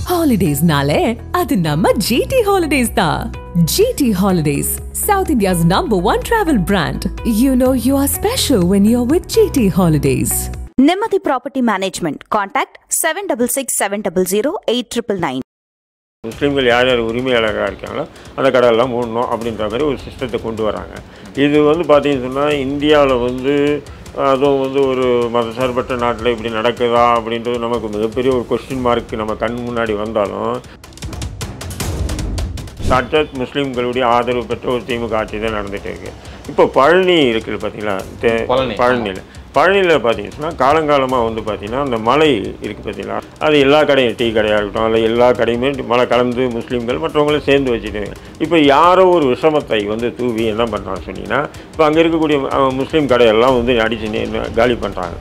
ஹாலிடேஸ்னாலே அது நம்ம ஜிடி ஹாலிடேஸ் தான் GT holidays South India's number one travel brand you know you are special when you are with GT holidays நிம்மதி property management contact seven double six seven double zero eight triple nine முஸ்லீம்கள் யார் யார் உரிமையாளராக இருக்காங்களோ அந்த கடையெல்லாம் மூடணும் அப்படின்ற மாதிரி ஒரு சிஸ்டத்தை கொண்டு வராங்க இது வந்து பார்த்தீங்கன்னு சொன்னால் இந்தியாவில் வந்து அதுவும் வந்து ஒரு மதசார்பற்ற நாட்டில் இப்படி நடக்குதா அப்படின்றது நமக்கு மிகப்பெரிய ஒரு கொஸ்டின் மார்க் நம்ம கண் முன்னாடி வந்தாலும் சட்டத் முஸ்லீம்களுடைய ஆதரவு பெற்ற ஒரு திமுக ஆட்சி தான் நடந்துகிட்டு இருக்கு இப்போ பழனி இருக்குது பார்த்தீங்களா தே- பழனி. பழனியில் பழனியில் பார்த்தீங்கன்னா காலங்காலமாக வந்து பார்த்தீங்கன்னா அந்த மலை இருக்குது பார்த்தீங்களா அது எல்லா கடையும் டீ கடையாக இருக்கட்டும் அதில் எல்லா கடையுமே மலை கலந்து முஸ்லீம்கள் மற்றவங்களும் சேர்ந்து வச்சுட்டு இப்போ யாரோ ஒரு விஷமத்தை வந்து தூவி என்ன பண்ணுறான்னு சொன்னீங்கன்னா இப்போ அங்கே இருக்கக்கூடிய அஹ், முஸ்லீம் கடையெல்லாம் வந்து அடிச்சு நி- காலி பண்ணுறாங்க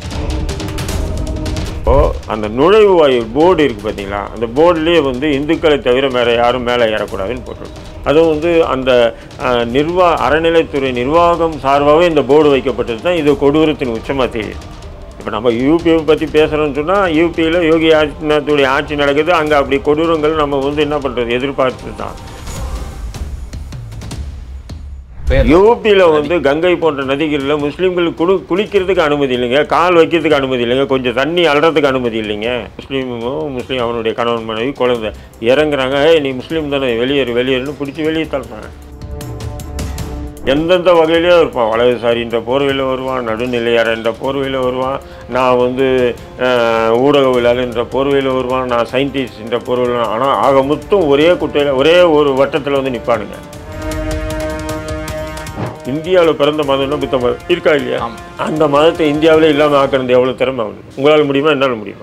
இப்போ அந்த நுழைவுவாயில் போர்டு இருக்குது பார்த்தீங்களா அந்த போர்டுலேயே வந்து இந்துக்களை தவிர வேறு யாரும் மேலே ஏறக்கூடாதுன்னு போட்டிருக்கும் அதுவும் வந்து அந்த அஹ், நிர்வா அறநிலைத்துறை நிர்வாகம் சார்பாகவே இந்த போர்டு வைக்கப்பட்டது தான் இது கொடூரத்தின் உச்சமாக தெரியுது இப்போ நம்ம யூபியை பற்றி பேசுகிறோம்னு சொன்னால் யூபியில் யோகி ஆதித்யநாத்துடைய ஆட்சி நடக்குது அங்கே அப்படி கொடூரங்கள் நம்ம வந்து என்ன பண்ணுறது எதிர்பார்த்து தான் பேர் யூபியில் வந்து கங்கை போன்ற நதிகளில் முஸ்லீம்கள் குளி குளிக்கிறதுக்கு அனுமதி இல்லைங்க கால் வைக்கிறதுக்கு அனுமதி இல்லைங்க கொஞ்சம் தண்ணி அல்றதுக்கு அனுமதி இல்லைங்க முஸ்லீமும் முஸ்லீம் அவனுடைய கணவன் மனைவி குழந்தை இறங்குறாங்க ஏய் நீ முஸ்லீம் தானே வெளியேறு வெளியேறுன்னு பிடிச்சி வெளியே தள்ளுறாங்க எந்தெந்த வகையிலே இருப்பான் வலதுசாரின்ற போர்வையில் வருவான் நடுநிலையார் என்ற போர்வையில் வருவான் நான் வந்து அஹ், ஊடகவியலாளர்ன்ற போர்வையில் வருவான் நான் சயின்டிஸ்ட்ன்ற போர்வையில் ஆனால் ஆக மொத்தம் ஒரே குட்டையில் ஒரே ஒரு வட்டத்தில் வந்து நிற்பானுங்க இந்தியாவில் பிறந்த மதம்னா புத்த மதம் இருக்கா இல்லையா ஆமா. அந்த மதத்தை இந்தியாவில் இல்லாமல் ஆக்கிறது எவ்வளோ திறமை ஆகுது உங்களால் முடியுமா என்னால் முடியுமா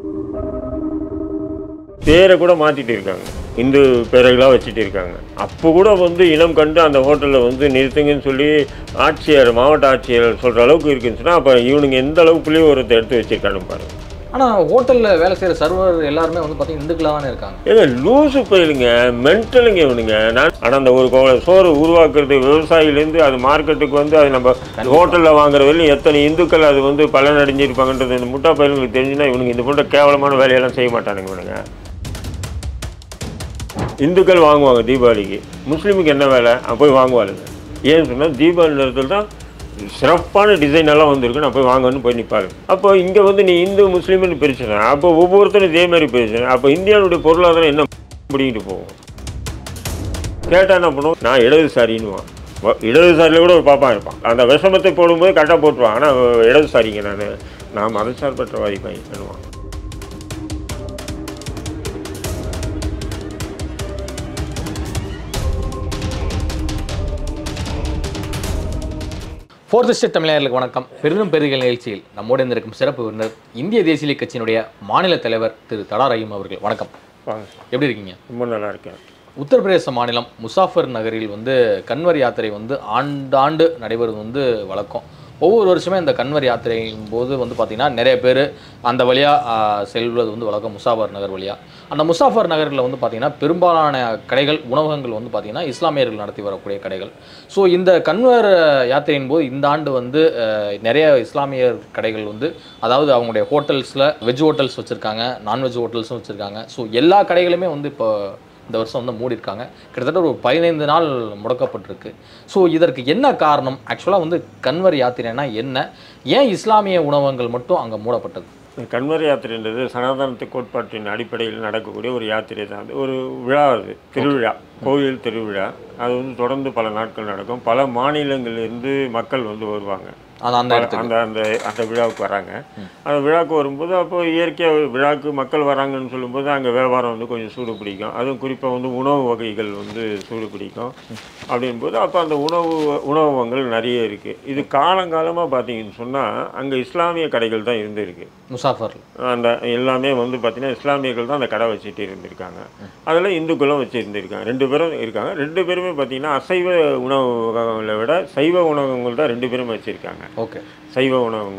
பேரை கூட மாற்றிட்டு இருக்காங்க இந்து பேர்களாக வச்சுட்டு இருக்காங்க அப்போ கூட வந்து இனம் கண்டு அந்த ஹோட்டலில் வந்து நிறுத்துங்கன்னு சொல்லி ஆட்சியர் மாவட்ட ஆட்சியர் சொல்கிற அளவுக்கு இருக்குன்னு சொன்னால் அப்போ இவனுங்க எந்த அளவுக்கு புள்ளி உரத்தை எடுத்து வச்சிருக்கானு பாருங்க ஆனால் ஹோட்டலில் வேலை செய்கிற சர்வர் எல்லாருமே வந்து பார்த்தீங்கன்னா இந்துக்களாக தானே இருக்காங்க ஏங்க லூசு போயிலுங்க மென்டலுங்க இவனுங்க நான் ஆனால் அந்த ஒரு கோவலை சோறு உருவாக்குறது விவசாயிலேருந்து அது மார்க்கெட்டுக்கு வந்து அது நம்ம ஹோட்டலில் வாங்குற வரையும் எத்தனை இந்துக்கள் அது வந்து பலன் அடைஞ்சிருப்பாங்கன்றது இந்த முட்டா பயிலுங்களுக்கு தெரிஞ்சுன்னா இவனுங்க இந்த போன்ற கேவலமான வேலையெல்லாம் செய்ய மாட்டானுங்க இவனுங்க இந்துக்கள் வாங்குவாங்க தீபாவளிக்கு முஸ்லீமுக்கு என்ன வேலை அங்க போய் வாங்குவாளுங்க ஏன்னு சொன்னால் தீபாவளி நேரத்தில் தான் சிறப்பான டிசைன் எல்லாம் வந்திருக்கு நான் போய் வாங்கன்னு போய் நிற்பாரு அப்போ இங்கே வந்து நீ இந்து முஸ்லீம்னு பிரிச்சுனா அப்போ ஒவ்வொருத்தரும் இதே மாதிரி பிரிச்சு அப்போ இந்தியாவுடைய பொருளாதாரம் என்ன முடிக்கிட்டு போகும் கேட்டால் என்ன பண்ணுவோம் நான் இடதுசாரின்னுவான் வ- இடதுசாரியில் கூட ஒரு பாப்பா இருப்பான் அந்த விஷமத்தை போடும்போது கரெக்டாக போட்டுருவான் ஆனால் இடதுசாரிங்க நான் நான் மதசார்பற்றவாதி பையன்னுவான் ஃபோர்த் ஸ்டேட் தமிழர்களுக்கு வணக்கம் பெரிதும் பெருகிற நிகழ்ச்சியில் நம்மோடு இருந்திருக்கும் சிறப்பு விருந்தினர் இந்திய தேசிய கட்சியினுடைய மாநில தலைவர் திரு தடா ரஹீம் அவர்கள் வணக்கம் வாங்க எப்படி இருக்கீங்க ரொம்ப நல்லா இருக்கேன் உத்தரப்பிரதேச மாநிலம் முசாஃபர் நகரில் வந்து கன்வர் யாத்திரை வந்து ஆண்டாண்டு நடைபெறுவது வந்து வழக்கம் ஒவ்வொரு வருஷமே இந்த கன்வர் யாத்திரையின் போது வந்து பார்த்திங்கன்னா நிறைய பேர் அந்த வழியாக செல்வது வந்து வழக்கம் முசாஃபர் நகர் வழியாக அந்த முசாஃபர் நகரில் வந்து பார்த்திங்கன்னா பெரும்பாலான கடைகள் உணவகங்கள் வந்து பார்த்திங்கன்னா இஸ்லாமியர்கள் நடத்தி வரக்கூடிய கடைகள் ஸோ இந்த கன்வர் யாத்திரையின் போது இந்த ஆண்டு வந்து அஹ், நிறைய இஸ்லாமியர் கடைகள் வந்து அதாவது அவங்களுடைய ஹோட்டல்ஸில் வெஜ் ஹோட்டல்ஸ் வச்சுருக்காங்க நான்வெஜ் ஹோட்டல்ஸும் வச்சுருக்காங்க ஸோ எல்லா கடைகளுமே வந்து இப்போ இந்த வருஷம் வந்து மூடியிருக்காங்க கிட்டத்தட்ட ஒரு பதினைந்து நாள் முடக்கப்பட்டிருக்கு ஸோ இதற்கு என்ன காரணம் ஆக்சுவலாக வந்து கன்வர் யாத்திரைனா என்ன ஏன் இஸ்லாமிய உணவகங்கள் மட்டும் அங்கே மூடப்பட்டது இந்த கன்வர் யாத்திரைன்றது சனாதனத்து கோட்பாட்டின் அடிப்படையில் நடக்கக்கூடிய ஒரு யாத்திரை தான் அது ஒரு விழா அது திருவிழா கோயில் திருவிழா அது வந்து தொடர்ந்து பல நாட்கள் நடக்கும் பல மாநிலங்களிலிருந்து மக்கள் வந்து வருவாங்க அது அந்த பல- இடத்துக்கு அந்த அந்த அந்த விழாவுக்கு வராங்க அந்த விழாவுக்கு வரும்போது அப்போ இயற்கையாக விழாவுக்கு மக்கள் வராங்கன்னு சொல்லும்போது அங்கே வியாபாரம் வந்து கொஞ்சம் சூடு பிடிக்கும் அதுவும் குறிப்பாக வந்து உணவு வகைகள் வந்து சூடு பிடிக்கும் அப்படின்போது அப்போ அந்த உணவு உணவகங்கள் நிறைய இருக்குது இது காலங்காலமாக பார்த்தீங்கன்னு சொன்னால் அங்கே இஸ்லாமிய கடைகள் தான் இருந்திருக்கு முசாஃபரில் அந்த எல்லாமே வந்து பார்த்தீங்கன்னா இஸ்லாமியர்கள் தான் அந்த கடை வச்சுட்டு இருந்திருக்காங்க அதில் இந்துக்களும் வச்சுருந்துருக்காங்க ரெண்டு பேரும் இருக்காங்க ரெண்டு பேருமே பார்த்தீங்கன்னா அசைவ உணவகங்களை விட சைவ உணவகங்கள் தான் ரெண்டு பேரும் வச்சுருக்காங்க ஓகே சைவ உணவகங்களை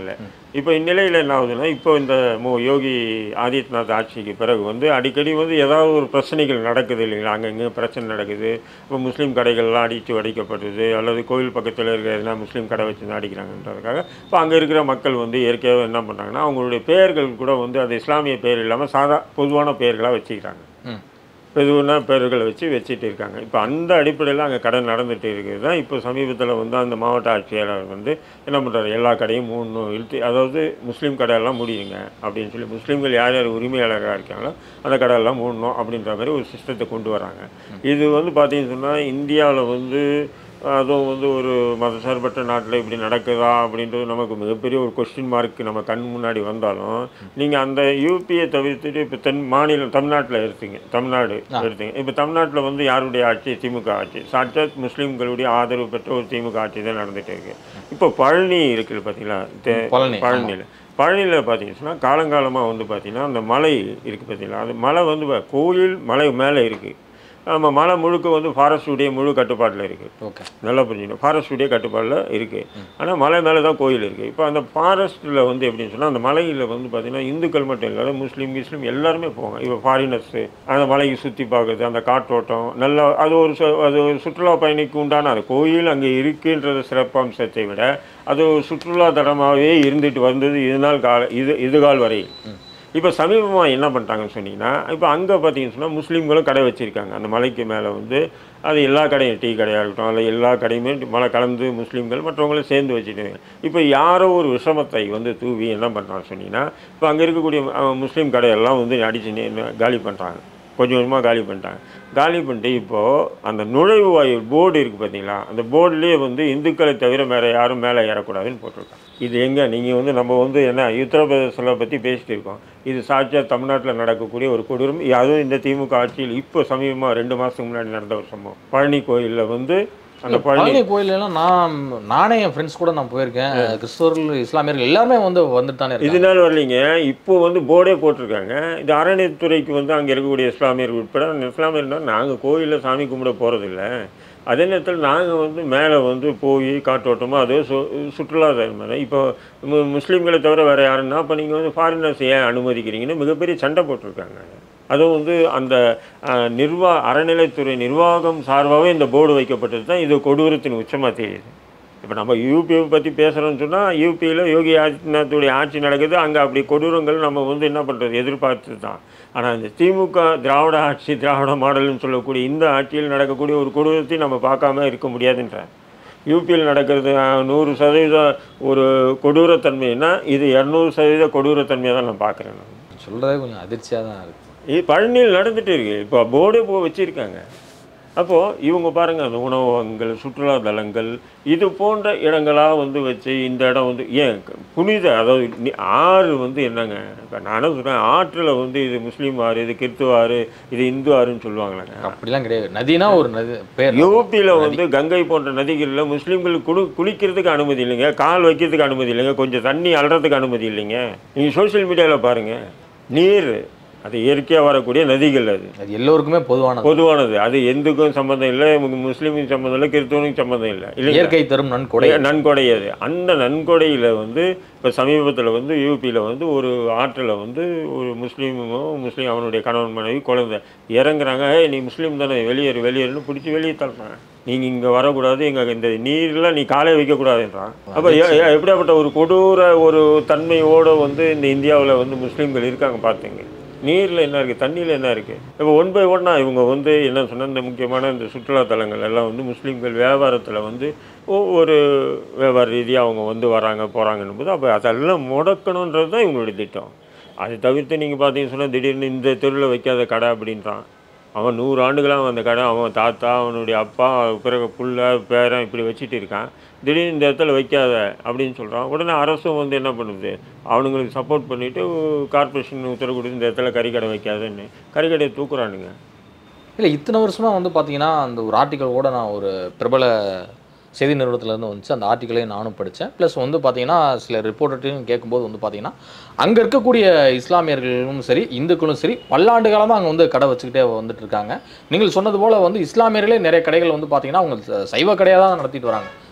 இப்போ இந்நிலையில் என்ன ஆகுதுன்னா இப்போ இந்த மு யோகி ஆதித்யநாத் ஆட்சிக்கு பிறகு வந்து அடிக்கடி வந்து ஏதாவது ஒரு பிரச்சனைகள் நடக்குது இல்லைங்களா அங்கங்கே பிரச்சனை நடக்குது இப்போ முஸ்லீம் கடைகள்லாம் அடித்து வடிக்கப்படுது அல்லது கோவில் பக்கத்தில் இருக்கிற எதனா முஸ்லீம் கடை வச்சு அடிக்கிறாங்கன்றதுக்காக இப்போ அங்கே இருக்கிற மக்கள் வந்து இயற்கையாக என்ன பண்ணுறாங்கன்னா அவங்களுடைய பெயர்கள் கூட வந்து அது இஸ்லாமிய பெயர் இல்லாமல் சாதா பொதுவான பெயர்களாக வச்சுக்கிறாங்க ம் பொதுவான பேர்களை வச்சு வச்சுட்டு இருக்காங்க இப்போ அந்த அடிப்படையில் அங்கே கடை நடந்துட்டு இருக்குது தான் இப்போ சமீபத்தில் வந்து அந்த மாவட்ட ஆட்சியாளர் வந்து என்ன பண்ணுறாரு எல்லா கடையும் மூணு இழுத்து அதாவது முஸ்லீம் கடையெல்லாம் முடியுங்க அப்படின்னு சொல்லி முஸ்லீம்கள் யார் யார் உரிமையாளராக இருக்காங்களோ அந்த கடையெல்லாம் மூடணும் அப்படின்ற மாதிரி ஒரு சிஸ்டத்தை கொண்டு வராங்க இது வந்து பார்த்தீங்கன்னு சொன்னால் இந்தியாவில் வந்து அதுவும் வந்து ஒரு மதசார்பற்ற நாட்டில் இப்படி நடக்குதா அப்படின்றது நமக்கு மிகப்பெரிய ஒரு கொஸ்டின் மார்க் நம்ம கண் முன்னாடி வந்தாலும் நீங்கள் அந்த யூபியை தவிர்த்துட்டு இப்போ தென் மாநிலம் தமிழ்நாட்டில் எடுத்தீங்க தமிழ்நாடு எடுத்தீங்க இப்போ தமிழ்நாட்டில் வந்து யாருடைய ஆட்சி திமுக ஆட்சி சாட்சாத் முஸ்லீம்களுடைய ஆதரவு பெற்ற ஒரு திமுக ஆட்சி தான் நடந்துட்டு இருக்கு இப்போ பழனி இருக்குது பார்த்தீங்களா தே- பழனி, பழனியில் பழனியில் பார்த்தீங்கன்னா காலங்காலமாக வந்து பார்த்தீங்கன்னா அந்த மலை இருக்குது பார்த்தீங்களா அது மலை வந்து பா- கோயில் மலை மேலே இருக்குது நம்ம மலை முழுக்க வந்து ஃபாரஸ்டுடைய முழு கட்டுப்பாட்டில் இருக்குது ஓகே நல்லா புரிஞ்சுக்கணும் ஃபாரஸ்டுடைய கட்டுப்பாடில் இருக்குது ஆனால் மலை மேலே தான் கோயில் இருக்குது இப்போ அந்த ஃபாரஸ்ட்டில் வந்து எப்படின்னு சொன்னால் அந்த மலையில் வந்து பார்த்திங்கன்னா இந்துக்கள் மட்டும் இல்லாத முஸ்லீம் கிஸ்லீம் எல்லாருமே போவாங்க இப்போ ஃபாரினர்ஸு அந்த மலையை சுற்றி பார்க்குறது அந்த காற்றோட்டம் நல்லா அது ஒரு சு- அது ஒரு சுற்றுலா பயணிக்கு உண்டான அது கோயில் அங்கே இருக்குன்றது சிறப்பம்சத்தை விட அது ஒரு சுற்றுலா தலமாகவே இருந்துட்டு வந்தது இதுநாள் கால இது இதுகால் வரை இப்போ சமீபமாக என்ன பண்ணிட்டாங்கன்னு சொன்னீங்கன்னா இப்போ அங்கே பார்த்தீங்கன்னு சொன்னால் முஸ்லீம்களும் கடை வச்சுருக்காங்க அந்த மலைக்கு மேலே வந்து அது எல்லா கடையும் டீ கடையாக இருக்கட்டும் அதில் எல்லா கடையுமே மலை கலந்து முஸ்லீம்கள் மற்றவங்களும் சேர்ந்து வச்சுட்டு இப்போ யாரோ ஒரு விஷமத்தை வந்து தூவி என்ன பண்ணுறாங்க சொன்னீங்கன்னா இப்போ அங்கே இருக்கக்கூடிய அஹ், முஸ்லீம் கடையெல்லாம் வந்து அடிச்சு நி- காலி பண்ணுறாங்க கொஞ்சம் கொஞ்சமாக காலி பண்ணிட்டாங்க காலி பண்ணிட்டு இப்போது அந்த நுழைவு வாயில் போர்டு இருக்குது பார்த்தீங்களா அந்த போர்டுலேயே வந்து இந்துக்களை தவிர வேறு யாரும் மேலே ஏறக்கூடாதுன்னு போட்டிருக்காங்க இது எங்கே நீங்கள் வந்து நம்ம வந்து என்ன உத்தரப்பிரதேசத்தில் பற்றி பேசிட்டு இருக்கோம் இது சாட்சியாக தமிழ்நாட்டில் நடக்கக்கூடிய ஒரு கொடூரம் அதுவும் இந்த திமுக ஆட்சியில் இப்போ சமீபமாக ரெண்டு மாதத்துக்கு முன்னாடி நடந்த ஒரு சம்பவம் பழனி கோயிலில் வந்து அந்த பழனி பழனி கோயிலெல்லாம் நான் நானே என் ஃப்ரெண்ட்ஸ் கூட நான் போயிருக்கேன் கிறிஸ்தவர்கள் இஸ்லாமியர்கள் எல்லாருமே வந்து வந்துட்டு தானே இருக்காங்க இது நாள் வரலைங்க இப்போ வந்து போர்டே போட்டிருக்காங்க இது அறநிலைத்துறைக்கு வந்து அங்கே இருக்கக்கூடிய இஸ்லாமியர்கள் உட்பட அந்த இஸ்லாமியர்னா நாங்கள் கோயிலில் சாமி கும்பிட போகிறதில்ல அதே நேரத்தில் நாங்கள் வந்து மேலே வந்து போய் காற்றோட்டமாக அதே சு சுற்றுலாத்தலம் மேலே இப்போ மு- முஸ்லீம்களை தவிர வேறு யாருன்னா அப்போ நீங்கள் வந்து ஃபாரினர்ஸ் ஏன் அனுமதிக்கிறீங்கன்னு மிகப்பெரிய சண்டை போட்டிருக்காங்க அதுவும் வந்து அந்த அஹ், நிர்வா அறநிலைத்துறை நிர்வாகம் சார்பாகவே இந்த போர்டு வைக்கப்பட்டது தான் இது கொடூரத்தின் உச்சமாக தெரியுது இப்போ நம்ம யூபியை பற்றி பேசுகிறோம்னு சொன்னால் யூபியில் யோகி ஆதித்யநாத்துடைய ஆட்சி நடக்குது அங்கே அப்படி கொடூரங்கள் நம்ம வந்து என்ன பண்ணுறது எதிர்பார்த்து தான் ஆனால் இந்த திமுக திராவிட ஆட்சி திராவிட மாடல்னு சொல்லக்கூடிய இந்த ஆட்சியில் நடக்கக்கூடிய ஒரு கொடூரத்தை நம்ம பார்க்காம இருக்க முடியாதுன்றேன் யூபியில் நடக்கிறது அஹ், நூறு சதவீத ஒரு கொடூரத்தன்மைன்னா இது இரநூறு சதவீத கொடூரத்தன்மையை தான் நான் பார்க்குறேன் நான் சொல்கிறதே கொஞ்சம் அதிர்ச்சியாக தான் இருக்குது இது பழனியில் நடந்துட்டு இருக்கு இப்போ போர்டே போ வச்சிருக்காங்க அப்போது இவங்க பாருங்கள் அந்த உணவகங்கள் சுற்றுலா தலங்கள் இது போன்ற இடங்களாக வந்து வச்சு இந்த இடம் வந்து ஏன் புனித அதாவது நி- ஆறு வந்து என்னங்க இப்போ நானும் சொல்கிறேன் ஆற்றில் வந்து இது முஸ்லீம் ஆறு இது கிறித்துவ ஆறு இது இந்து ஆறுன்னு சொல்லுவாங்களாங்க அப்படிலாம் கிடையாது நதினா ஒரு நதி பேர் யூபியில் வந்து கங்கை போன்ற நதிகளில் முஸ்லீம்கள் குளி குளிக்கிறதுக்கு அனுமதி இல்லைங்க கால் வைக்கிறதுக்கு அனுமதி இல்லைங்க கொஞ்சம் தண்ணி அல்றதுக்கு அனுமதி இல்லைங்க நீங்கள் சோஷியல் மீடியாவில் பாருங்கள் நீர் அது இயற்கையாக வரக்கூடிய நதிகள் அது அது எல்லோருக்குமே பொதுவானது பொதுவானது அது எந்துக்கும் சம்பந்தம் இல்லை மு- முஸ்லீமுக்கும் சம்பந்தம் இல்லை கிறிஸ்தவனுக்கும் சம்பந்தம் இல்லை இல்லைங்களா? இயற்கை தரும் நன்கொடை நன்கொடை அது அந்த நன்கொடையில் வந்து இப்போ சமீபத்தில் வந்து யூபியில் வந்து ஒரு ஆற்றில் வந்து ஒரு முஸ்லீமும் முஸ்லீம் அவனுடைய கணவன் மனைவி குழந்தை இறங்குறாங்க "ஏய், நீ முஸ்லீம் தானே வெளியேறு வெளியேறுன்னு பிடிச்சி வெளியே தள்ளுறாங்க நீங்கள் இங்கே வரக்கூடாது எங்கள் இந்த நீரில் நீ காலை வைக்கக்கூடாதுன்றான் அப்போ எப்படியாப்பட்ட ஒரு கொடூர ஒரு தன்மையோடு வந்து இந்த இந்தியாவில் வந்து முஸ்லீம்கள் இருக்காங்க பார்த்துங்க நீரில் என்ன இருக்குது தண்ணியில் என்ன இருக்குது இப்போ ஒன் பை ஒன்னா இவங்க வந்து என்ன சொன்னால் இந்த முக்கியமான இந்த சுற்றுலா தலங்கள் எல்லாம் வந்து முஸ்லீம்கள் வியாபாரத்தில் வந்து ஒவ்வொரு வியாபார ரீதியாக அவங்க வந்து வராங்க போகிறாங்கன்னும் போது அப்போ அதெல்லாம் முடக்கணுன்றது தான் இவங்களுடைய திட்டம் அதை தவிர்த்து நீங்கள் பார்த்தீங்கன்னு சொன்னால் திடீர்னு இந்த தெருவில் வைக்காத கடை அப்படின்றான் அவன் நூறு ஆண்டுகளாக அந்த கடை அவன் தாத்தா அவனுடைய அப்பா பிறகு புள்ள பேரன் இப்படி வச்சுட்டு இருக்கான் திடீர்னு இந்த இடத்துல வைக்காத அப்படின்னு சொல்கிறான் உடனே அரசும் வந்து என்ன பண்ணுது அவனுங்களுக்கு சப்போர்ட் பண்ணிவிட்டு கார்ப்பரேஷன் உத்தரவு கொடுத்து இந்த இடத்துல கறிக்கடை வைக்காதன்னு கறிக்கடையை தூக்குறானுங்க இல்லை இத்தனை வருஷமாக வந்து பார்த்தீங்கன்னா அந்த ஒரு ஆர்டிக்கல் கூட நான் ஒரு பிரபல செய்தி நிறுவனத்துலேருந்து வந்துச்சு அந்த ஆர்டிக்கலையும் நானும் படித்தேன் ப்ளஸ் வந்து பார்த்தீங்கன்னா சில ரிப்போர்ட்டர்ட்டையும் கேட்கும்போது வந்து பார்த்தீங்கன்னா அங்கே இருக்கக்கூடிய இஸ்லாமியர்களும் சரி இந்துக்களும் சரி பல்லாண்டு காலமாக அங்கே வந்து கடை வச்சுக்கிட்டே வந்துட்டு இருக்காங்க நீங்கள் சொன்னது போல் வந்து இஸ்லாமியர்களே நிறைய கடைகள் வந்து பார்த்தீங்கன்னா அவங்க ச- சைவ கடையாக தான் நடத்திட்டு வராங்க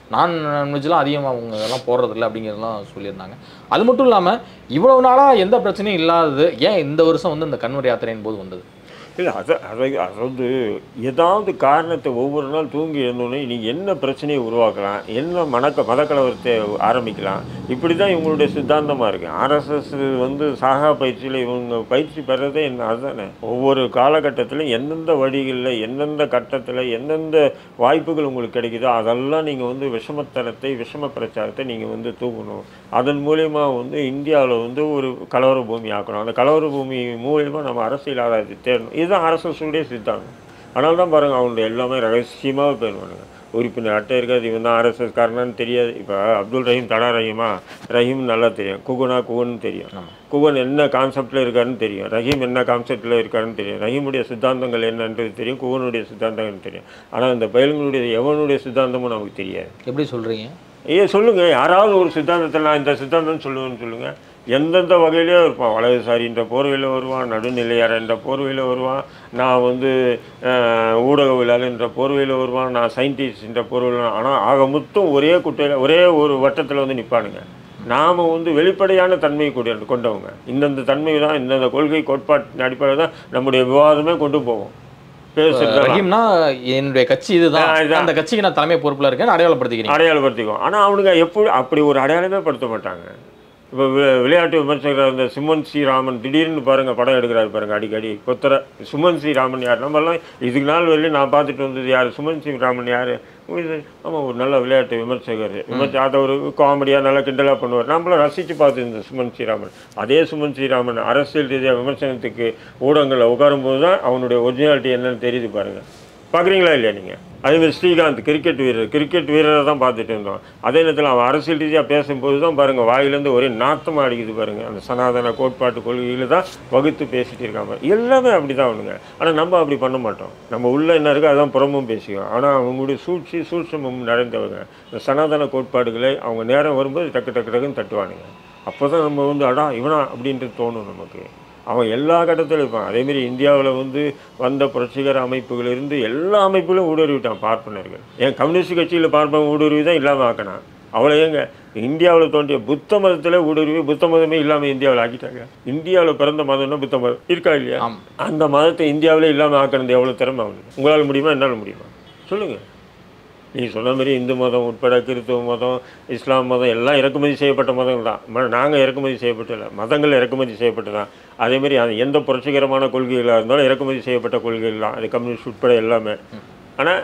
நான் நான்வெஜ்லாம் அதிகமாக அவங்க இதெல்லாம் போடுறதில்ல அப்படிங்கிறதெல்லாம் சொல்லியிருந்தாங்க அது மட்டும் இல்லாமல் இவ்வளவு நாளாக எந்த பிரச்சனையும் இல்லாதது ஏன் இந்த வருஷம் வந்து இந்த கண்வர் யாத்திரையின் போது வந்தது இல்லை அதை அதை அதாவது ஏதாவது காரணத்தை ஒவ்வொரு நாள் தூங்கி எழுந்தோடனே நீங்கள் என்ன பிரச்சனையை உருவாக்கலாம் என்ன மனக்க மதக்கலவரத்தை ஆரம்பிக்கலாம் இப்படி தான் இவங்களுடைய சித்தாந்தமாக இருக்குது ஆர்எஸ்எஸ் வந்து சாகா பயிற்சியில் இவங்க பயிற்சி பெறதே என்ன அதுதானே ஒவ்வொரு காலகட்டத்திலும் எந்தெந்த வழிகளில் எந்தெந்த கட்டத்தில் எந்தெந்த வாய்ப்புகள் உங்களுக்கு கிடைக்குதோ அதெல்லாம் நீங்கள் வந்து விஷமத்தனத்தை விஷம பிரச்சாரத்தை நீங்கள் வந்து தூக்கணும் அதன் மூலயமா வந்து இந்தியாவில் வந்து ஒரு கலவர பூமி ஆக்கணும் அந்த கலவர பூமி மூலியமாக நம்ம அரசியல் ஆதாயத்தை தேடணும் இதுதான் அரசுடைய சித்தாந்தம் அதனால தான் பாருங்கள் அவங்க எல்லாமே ரகசியமாக போயிடுவானுங்க உறுப்பினர் அட்டை இருக்காது இவன் தான் ஆர்எஸ்எஸ் காரனான்னு தெரியாது இப்போ அப்துல் ரஹீம் தடா ரஹீமா ரஹீம் நல்லா தெரியும் குகுனா குகன் தெரியும் குகன் என்ன கான்செப்டில் இருக்காருன்னு தெரியும் ரஹீம் என்ன கான்செப்டில் இருக்காருன்னு தெரியும் ரஹீமுடைய சித்தாந்தங்கள் என்னன்றது தெரியும் குகனுடைய சித்தாந்தங்கள் தெரியும் ஆனால் இந்த பயல்களுடைய எவனுடைய சித்தாந்தமும் நமக்கு தெரியாது எப்படி சொல்கிறீங்க ஏ சொல்லுங்க யாராவது ஒரு சித்தாந்தத்தில் நான் இந்த சித்தாந்தம் சொல்லுவேன்னு சொல்லுங்க எந்தெந்த வகையிலே இருப்பான் வலதுசாரின்ற போர்வையில் வருவான் நடுநிலையாரன்ற போர்வையில் வருவான் நான் வந்து அஹ், ஊடகவியலாளர்ன்ற போர்வையில் வருவான் நான் சயின்டிஸ்ட்ன்ற போர்வையில் ஆனால் ஆக மொத்தம் ஒரே குட்டையில் ஒரே ஒரு வட்டத்தில் வந்து நிற்பானுங்க நாம் வந்து வெளிப்படையான தன்மை கூடிய கொண்டவங்க இந்தந்த தன்மை தான் இந்தந்த கொள்கை கோட்பாட்டின் அடிப்படையில் தான் நம்முடைய விவாதமே கொண்டு போவோம் பேசுறது ரஹீம்னா என்னுடைய கட்சி இதுதான் ஆ, இதுதான். அந்த கட்சிக்கு நான் தலைமை பொறுப்பில் இருக்கேன்னு அடையாளப்படுத்திக்கிறீங்க அடையாளப்படுத்திக்குவோம் ஆனால் அவனுங்க எப்படி அப்படி ஒரு அடையாளமே படுத்த மாட்டாங்க இப்போ விளையாட்டு விமர்சகர் இந்த சுமன் ஸ்ரீராமன் திடீர்னு பாருங்க படம் எடுக்கிறாரு பாருங்க அடிக்கடி கொத்தர சுமன் ஸ்ரீராமன் யார் நம்மலாம் இதுக்கு நாள் வரையிலும் நான் பார்த்துட்டு வந்தது யார் சுமன் ஸ்ரீராமன் யார் ஆமாம் ஒரு நல்ல விளையாட்டு விமர்சகர் விமர்ச அதை ஒரு காமெடியாக நல்லா கிண்டலாக பண்ணுவார் நம்மளும் ரசித்து பார்த்துருந்தோம் சுமன் ஸ்ரீராமன் அதே சுமன் ஸ்ரீராமன் அரசியல் ரீதியாக விமர்சனத்துக்கு ஊடகங்களில் உட்காரும்போது தான் அவனுடைய ஒரிஜினாலிட்டி என்னன்னு தெரியுது பாருங்க பார்க்குறீங்களா இல்லையா நீங்கள் அதேமாதிரி ஸ்ரீகாந்த் கிரிக்கெட் வீரர் கிரிக்கெட் வீரரை தான் பார்த்துட்டு இருந்தோம் அதே நேரத்தில் அவன் அரசியல் ரீதியாக பேசும்போது தான் பாருங்கள் வாயிலேருந்து ஒரே நாத்தமாக அடிக்குது பாருங்கள் அந்த சனாதன கோட்பாட்டு கொள்கையில் தான் வகுத்து பேசிட்டு இருக்காங்க எல்லாமே அப்படி தான் அவனுங்க ஆனால் நம்ம அப்படி பண்ண மாட்டோம் நம்ம உள்ள என்ன இருக்கோ அதான் புறமும் பேசிக்குவோம் ஆனால் அவங்களுடைய சூழ்ச்சி சூட்சமும் நிறைந்தவங்க இந்த சனாதன கோட்பாடுகளை அவங்க நேரம் வரும்போது டக்கு டக்கு டக்குன்னு தட்டுவானுங்க அப்போ தான் நம்ம வந்து அடா இவனா அப்படின்ட்டு தோணும் நமக்கு அவன் எல்லா கட்டத்திலும் இருப்பான் அதேமாரி இந்தியாவில் வந்து வந்த புரட்சிகர அமைப்புகளிலிருந்து எல்லா அமைப்புகளும் ஊடுருவிட்டான் பார்ப்பனர்கள் ஏன் கம்யூனிஸ்ட் கட்சியில் பார்ப்பன் ஊடுருவி தான் இல்லாமல் ஆக்கினான் அவ்வளோ ஏங்க இந்தியாவில் தோன்றிய புத்த மதத்தில் ஊடுருவி புத்த மதமே இல்லாமல் இந்தியாவில் ஆக்கிட்டாங்க இந்தியாவில் பிறந்த மதம்னா புத்த மதம் இருக்கா இல்லையா ஆம். அந்த மதத்தை இந்தியாவிலே இல்லாமல் ஆக்கினது எவ்வளோ திறமை அவனுக்கு உங்களால் முடியுமா என்னால் முடியுமா சொல்லுங்கள் நீ சொன்ன மாதிரி இந்து மதம் உட்பட கிறிஸ்துவ மதம் இஸ்லாம் மதம் எல்லாம் இறக்குமதி செய்யப்பட்ட மதங்கள் தான் நாங்கள் இறக்குமதி செய்யப்பட்டல மதங்கள் இறக்குமதி செய்யப்பட்டு தான் அதேமாதிரி அது எந்த புரட்சிகரமான கொள்கைகளாக இருந்தாலும் இறக்குமதி செய்யப்பட்ட கொள்கைகள் தான் அது கம்யூனிஸ்ட் உட்பட எல்லாமே ஆனால்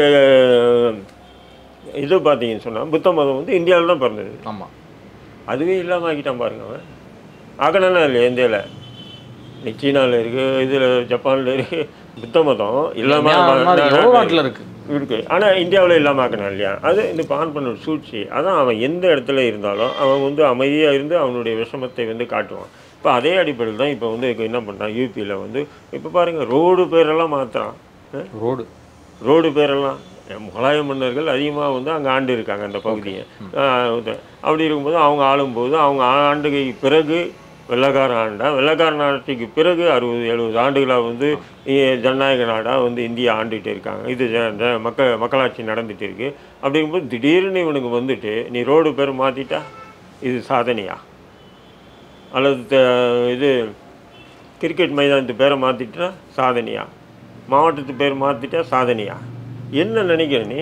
இது பார்த்தீங்கன்னு சொன்னால் புத்த மதம் வந்து இந்தியாவில் தான் பிறந்தது ஆமாம் அதுவே இல்லாமல் ஆக்கிட்டான் பாருங்க அவன் ஆக்கணும்னா இல்லையா இந்தியாவில் நீ சீனாவில் இருக்குது இதில் ஜப்பானில் இருக்குது புத்த மதம் மியான்மர் எவ்வளோ இல்லாமல் நாட்டில் இருக்கு இருக்கு ஆனால் இந்தியாவில் இல்லாமல் ஆக்கணும் இல்லையா அது இந்த பான் பண்ண ஒரு சூழ்ச்சி அதான் அவன் எந்த இடத்துல இருந்தாலும் அவன் வந்து அமைதியாக இருந்து அவனுடைய விஷமத்தை வந்து காட்டுவான் இப்போ அதே அடிப்படையில் தான் இப்போ வந்து இப்போ என்ன பண்ணுறான் யூபியில் வந்து இப்போ பாருங்கள் ரோடு பேரெல்லாம் மாற்றுறான் ரோடு ரோடு பேரெல்லாம் முகலாய மன்னர்கள் அதிகமாக வந்து அங்கே ஆண்டு இருக்காங்க அந்த பகுதியை ஆஹ் இது. அப்படி இருக்கும்போது அவங்க ஆளும்போது அவங்க ஆண்டுகை பிறகு வெள்ளக்கார ஆண்டா வெள்ளக்கார ஆட்சிக்கு பிறகு அறுபது எழுபது ஆண்டுகளாக வந்து இ- ஜனநாயக நாடாக வந்து இந்தியா ஆண்டுகிட்டு இருக்காங்க இது ஜ- ஜ- மக்கள் மக்களாட்சி நடந்துட்டு இருக்கு அப்படி இருக்கும்போது திடீர்னு இவனுக்கு வந்துட்டு நீ ரோடு பேர் மாற்றிட்டா இது சாதனையா அல்லது த- இது கிரிக்கெட் மைதானத்து பேரை மாற்றிட்டா சாதனையா மாவட்டத்து பேர் மாற்றிட்டா சாதனையா என்ன நினைக்கிற நீ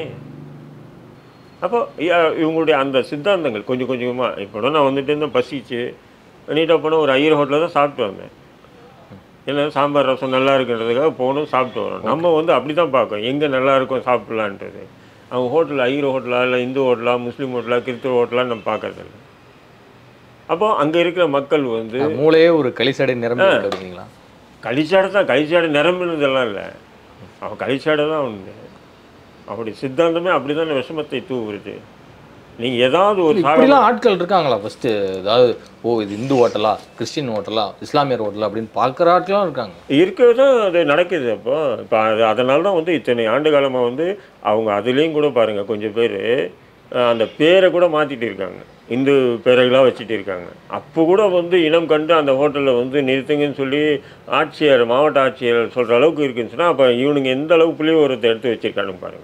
அப்போ யா- இவங்களுடைய அந்த சித்தாந்தங்கள் கொஞ்சம் கொஞ்சமாக இப்போ நான் வந்துட்டு இருந்தேன் பசிச்சு நீட்டாக போனால் ஒரு ஐயர் ஹோட்டலில் தான் சாப்பிட்டு வந்தேன் இல்லை சாம்பார் ரசம் நல்லா இருக்குன்றதுக்காக போகணும் சாப்பிட்டு வரோம் நம்ம வந்து அப்படி தான் பார்க்கோம் எங்கே நல்லா இருக்கும் சாப்பிட்லான்றது அவங்க ஹோட்டல் ஐயர் ஹோட்டலா இல்லை இந்து ஹோட்டலா முஸ்லீம் ஹோட்டலா கிறிஸ்துவ ஹோட்டலான்னு நம்ம பார்க்கறதில்ல அப்போ அங்கே இருக்கிற மக்கள் வந்து மூளையே ஒரு களிசடை நிரம்பி வருவீங்களா கழிச்சாடை தான் கழிச்சாடை நிரம்பினதெல்லாம் இல்லை அவன் கழிச்சாடை தான் உண்டு அப்படி சித்தாந்தமே அப்படி தான் விஷமத்தை தூவுறது நீங்கள் ஏதாவது ஒரு சாக இப்படிலாம் ஆட்கள் இருக்காங்களா ஃபர்ஸ்ட் அதாவது ஓ இது இந்து ஹோட்டலா கிறிஸ்டின் ஹோட்டலா இஸ்லாமியர் ஹோட்டலா அப்படின்னு பார்க்குற ஆட்களும் இருக்காங்க இருக்கிறது தான் அது நடக்குது அப்போ இப்போ அது அதனால தான் வந்து இத்தனை ஆண்டு காலமாக வந்து அவங்க அதுலேயும் கூட பாருங்கள் கொஞ்சம் பேர் அந்த பேரை கூட மாற்றிட்டு இருக்காங்க இந்து பேரைகளாக வச்சுட்டு இருக்காங்க அப்போ கூட வந்து இனம் கண்டு அந்த ஹோட்டலில் வந்து நிறுத்துங்கன்னு சொல்லி ஆட்சியர் மாவட்ட ஆட்சியர் சொல்கிற அளவுக்கு இருக்குன்னு சொன்னால் அப்போ இவனுங்க எந்த அளவுக்கு புள்ளிய ஒருத்தர் எடுத்து வச்சிருக்கானுங்க பாருங்கள்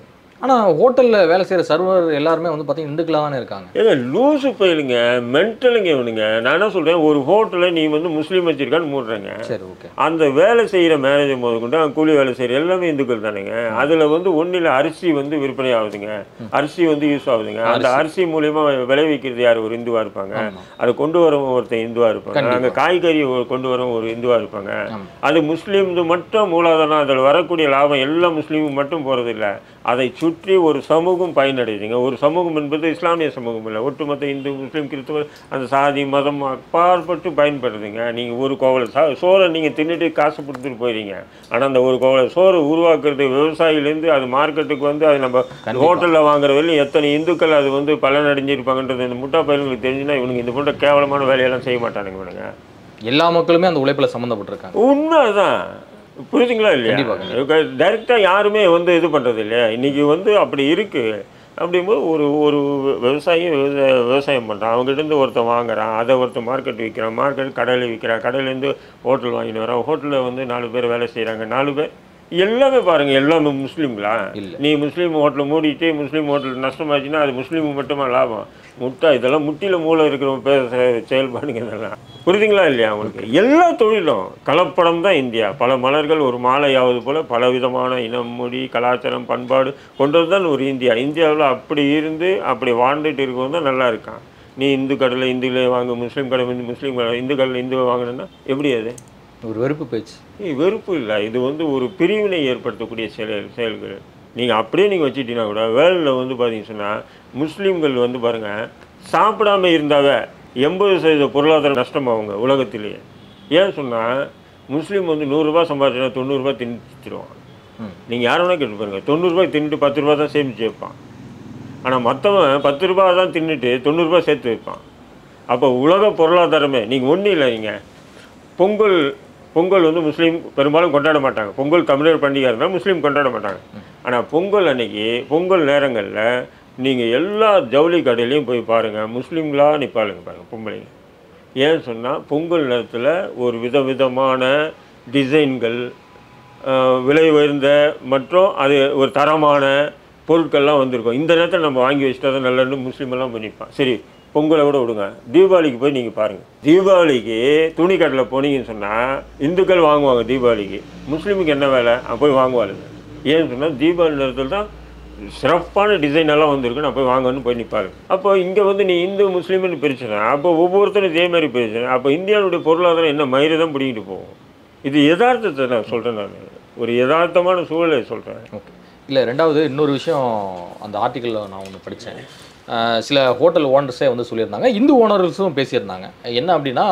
ஆனால் ஹோட்டலில் வேலை செய்கிற சர்வர் எல்லாருமே வந்து பார்த்தீங்கன்னா இந்துக்களாக தானே இருக்காங்க ஏங்க லூசு போயிலுங்க மென்டலுங்க இவனுங்க நான் என்ன சொல்கிறேன் ஒரு ஹோட்டலில் நீ வந்து முஸ்லீம் வச்சிருக்கான்னு மூடுறேங்க சரி ஓகே அந்த வேலை செய்கிற மேனேஜர் முதற்கொண்டு அங்க கூலி வேலை செய்கிற எல்லாமே இந்துக்கள் தானேங்க அதில் வந்து ஒன்றில் அரிசி வந்து விற்பனை ஆகுதுங்க அரிசி வந்து யூஸ் ஆகுதுங்க அந்த அரிசி மூலியமா விளைவிக்கிறது யார் ஒரு இந்துவா இருப்பாங்க அதை கொண்டு வரவங்க ஒருத்தன் இந்துவா இருப்பாங்க கண்டிப்பா. அங்கே காய்கறி ஒரு- கொண்டு வரவங்க ஒரு இந்துவா இருப்பாங்க ஆமா. அது முஸ்லீம் மட்டும் மூலாதாரம் அதில் வரக்கூடிய லாபம் எல்லா முஸ்லீமும் மட்டும் போகிறது இல்லை அதை சுற்றி ஒரு சமூகம் பயனடையுதுங்க ஒரு சமூகம் என்பது இஸ்லாமிய சமூகம் இல்லை ஒட்டுமொத்த இந்து முஸ்லீம் கிறிஸ்துவ அந்த சாதி மதம் அப்பாற்பட்டு பயன்படுதுங்க நீங்கள் ஒரு கோவலை சா சோறை நீங்கள் தின்னுட்டு காசு கொடுத்துட்டு போயிடுறீங்க ஆனால் அந்த ஒரு கோவலை சோறு உருவாக்குறது விவசாயிலேருந்து அது மார்க்கெட்டுக்கு வந்து அது நம்ம கண்டிப்பா. ஹோட்டலில் வாங்குற வரையும் எத்தனை இந்துக்கள் அது வந்து பலனடைஞ்சிருப்பாங்கன்றது இந்த முட்டா பயிர்களுக்கு தெரிஞ்சுன்னா இவனுங்க இந்த போன்ற கேவலமான வேலையெல்லாம் செய்ய மாட்டானுங்க இவனுங்க எல்லா மக்களுமே அந்த உழைப்பில் சம்மந்தப்பட்டிருக்காங்க உண்மைதான் புரியுதுங்களா கண்டிப்பா, இல்லையா டைரெக்டாக யாருமே வந்து இது பண்ணுறது இல்லையா இன்னைக்கு வந்து அப்படி இருக்கு அப்படிங்கும்போது ஒரு ஒரு விவசாயி விவசாய விவசாயம் பண்ணுறான் அவங்ககிட்ட ஒருத்தன் வாங்குறான் அதை ஒருத்தன் மார்க்கெட் விற்கிறான் மார்க்கெட் கடையில் விற்கிறான் கடையிலேருந்து ஹோட்டல் வாங்கிட்டு வரான் ஹோட்டலில் வந்து நாலு பேர் வேலை செய்கிறாங்க நாலு பேர் எல்லாமே பாருங்க எல்லாமே முஸ்லீம்களா இல்ல. நீ முஸ்லீம் ஹோட்டல் மூடிட்டு முஸ்லீம் ஹோட்டல் நஷ்டமாச்சுன்னா அது முஸ்லீம் மட்டுமா லாபம் முட்டா இதெல்லாம் முட்டில மூளை இருக்கிறவங்க பேர் செ- செயல்பாடுங்க இதெல்லாம் புரியுதுங்களா இல்லையா உங்களுக்கு எல்லா தொழிலும் கலப்படம் தான் இந்தியா பல மலர்கள் ஒரு மாலையாவது போல பல விதமான இனம் மொழி கலாச்சாரம் பண்பாடு கொண்டது தான் ஒரு இந்தியா இந்தியாவில் அப்படி இருந்து அப்படி வாழ்ந்துட்டு இருக்கவங்க தான் நல்லா இருக்கான் நீ இந்து கடையில் இந்துலே வாங்க முஸ்லீம் கடை வந்து முஸ்லீம் கடை இந்து கடையில் இந்துவை வாங்கினா எப்படி அது ஒரு வெறுப்பு பேச்சு ஏய், வெறுப்பு இல்லை இது வந்து ஒரு பிரிவினை ஏற்படுத்தக்கூடிய செயல் செயல்கள் நீங்கள் அப்படியே நீங்கள் வச்சுட்டீங்கன்னா கூட வேர்ல்டில் வந்து பார்த்தீங்கன்னு சொன்னால் முஸ்லீம்கள் வந்து பாருங்கள் சாப்பிடாம இருந்தாவே எண்பது சதவீத பொருளாதார நஷ்டம் அவங்க உலகத்திலேயே ஏன் சொன்னால் முஸ்லீம் வந்து நூறுரூபா சம்பாதிச்சா தொண்ணூறுரூபா திணிச்சிருவான் ம். நீங்கள் யார் வேணால் கேட்டு பாருங்க தொண்ணூறுரூபாய் தின்னுட்டு பத்து ரூபா தான் சேமித்து வைப்பான் ஆனால் மற்றவன் பத்து ரூபா தான் தின்னுட்டு தொண்ணூறுரூபா சேர்த்து வைப்பான் அப்போ உலக பொருளாதாரமே நீங்கள் ஒன்றும் இல்லை நீங்கள் பொங்கல் பொங்கல் வந்து முஸ்லீம் பெரும்பாலும் கொண்டாட மாட்டாங்க பொங்கல் தமிழர் பண்டிகை இருந்தால் முஸ்லீம் கொண்டாட மாட்டாங்க ஆனால் பொங்கல் அன்னைக்கு பொங்கல் நேரங்களில் நீங்கள் எல்லா ஜவுளி கடையிலையும் போய் பாருங்கள் முஸ்லீம்களாக நிற்பாளுங்க பாருங்கள் பொம்பளைங்க ஏன் சொன்னால் பொங்கல் நேரத்தில் ஒரு விதவிதமான டிசைன்கள் ஆஹ், விலை உயர்ந்த மற்றும் அது ஒரு தரமான பொருட்கள்லாம் வந்திருக்கும் இந்த நேரத்தில் நம்ம வாங்கி வச்சுட்டா தான் நல்லன்னு முஸ்லீம் எல்லாம் போய் நிற்பான் சரி பொங்கலை விட விடுங்க தீபாவளிக்கு போய் நீங்கள் பாருங்கள் தீபாவளிக்கு துணி கடையில் போனீங்கன்னு சொன்னால் இந்துக்கள் வாங்குவாங்க தீபாவளிக்கு முஸ்லீமுக்கு என்ன வேலை அங்க போய் வாங்குவாளுங்க ஏன்னு சொன்னால் தீபாவளி நேரத்தில் தான் சிறப்பான டிசைன் எல்லாம் வந்திருக்கு நான் போய் வாங்கன்னு போய் நிற்பாரு அப்போ இங்கே வந்து நீ இந்து முஸ்லீம்னு பிரிச்சுனா அப்போ ஒவ்வொருத்தரும் இதே மாதிரி பிரிச்சுனா அப்போ இந்தியாவுடைய பொருளாதாரம் என்ன மயிரை தான் பிடிக்கிட்டு போகும் இது யதார்த்தத்தை நான் சொல்கிறேன் நான் ஒரு யதார்த்தமான சூழலை சொல்கிறேன் ஓகே இல்லை ரெண்டாவது இன்னொரு விஷயம் அந்த ஆர்டிக்கலில் நான் ஒன்று படித்தேன் சில ஹோட்டல் ஓனர்ஸே வந்து சொல்லியிருந்தாங்க இந்து ஓனர்ஸும் பேசியிருந்தாங்க என்ன அப்படின்னா